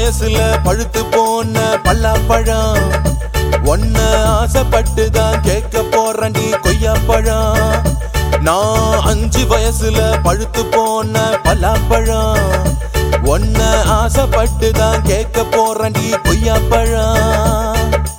வயசுல பழுத்து போன பல்லாப்பழம் ஒன்ன ஆசைப்பட்டு தான் கேட்க போறண்டி கொய்யாப்பழம் நான் அஞ்சு வயசுல பழுத்து போன பல்லாப்பழம் ஒன்ன ஆசைப்பட்டு தான் கேட்க போறண்டி கொய்யாப்பழம்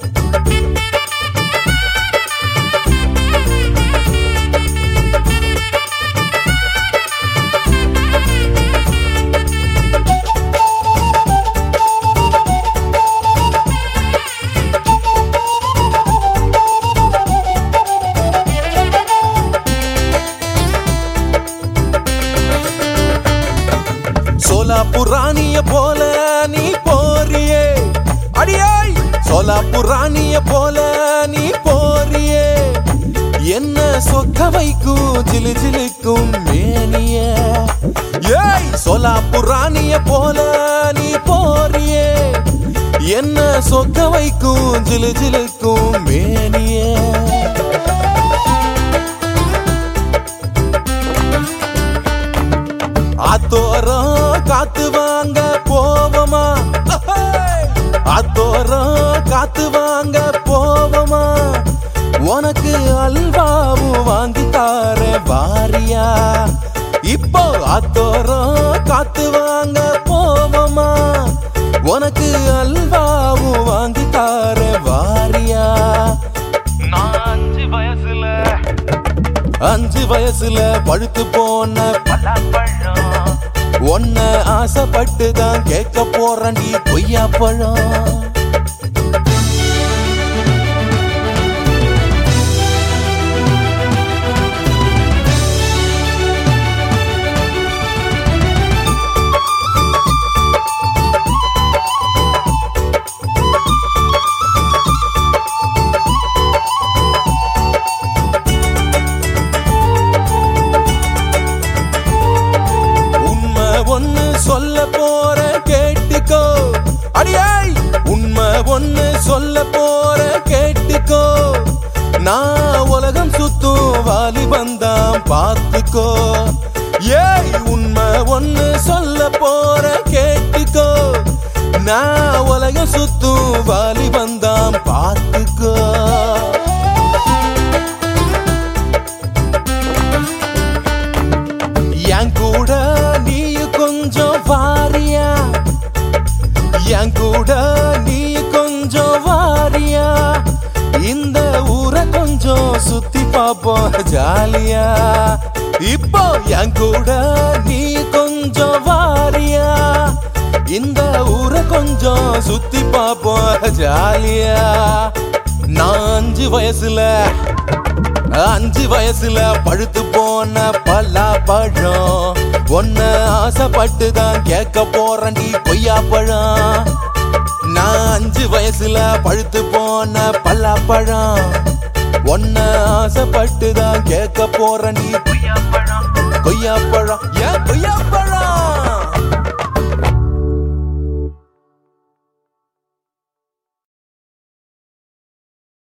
சோலாபுராணிய போல நீ போறியே அடியாய் சோலாபுராணிய போல நீ போறியே என்ன சொக்க வைக்கும் ஜிலு ஜிலுக்கும் மேனிய ஏய் சோலாபுராணிய போல நீ போறியே என்ன சொக்க வைக்கும் ஜிலு ஜிலுக்கும் மேனியே ஆத்தோரம் காத்து வாங்க போவமா ஆத்தோரம் காத்து வாங்க போவமா உனக்கு அல்வாவும் வாங்கி தார வாரியா இப்போ ஆத்தோரம் காத்து வாங்க போவமா உனக்கு அல்வாவும் வாங்கி தார வாரியா நான் அஞ்சு வயசுல அஞ்சு வயசுல பழுத்து போன பலாப்பழம் ஒன்ன ஆசைப்பட்டு தான் கேட்க போறண்டி பொய்யா பழம் உண்மை ஒண்ணு சொல்ல போற கேட்டுக்கோ அடியாய் உண்மை ஒண்ணு சொல்ல போற கேட்டுக்கோ நான் உலகம் சுத்தும் வாலிபந்தான் பார்த்துக்கோ ஏய் உண்மை ஒண்ணு சொல்ல போற கேட்டுக்கோ நான் உலகம் சுத்தும் வாலிபந்தான் பார்த்துக்கோ என் கூட நீ கொஞ்சம் வாரியா என் கூட நீ கொஞ்சம் வாரியா இந்த ஊரை கொஞ்சம் சுத்தி பார்ப்போம் ஜாலியா இப்போ என் கூட நீ கொஞ்சம் வாரியா இந்த ஊரை கொஞ்சம் சுத்தி பார்ப்போம் ஜாலியா நான் அஞ்சு வயசுல அஞ்சு வயசுல பழுத்து போன பல்லா பழம் ஒன்ன ஆசைப்பட்டு தான் கேட்க போறண்டி கொய்யா பழம் நான் அஞ்சு வயசுல பழுத்து போன பல்லா பழம் ஒன்ன ஆசைப்பட்டு தான் கேட்க போறண்டி கொய்யாப்பழம் கொய்யா பழம் ஏன் கொய்யா பழம்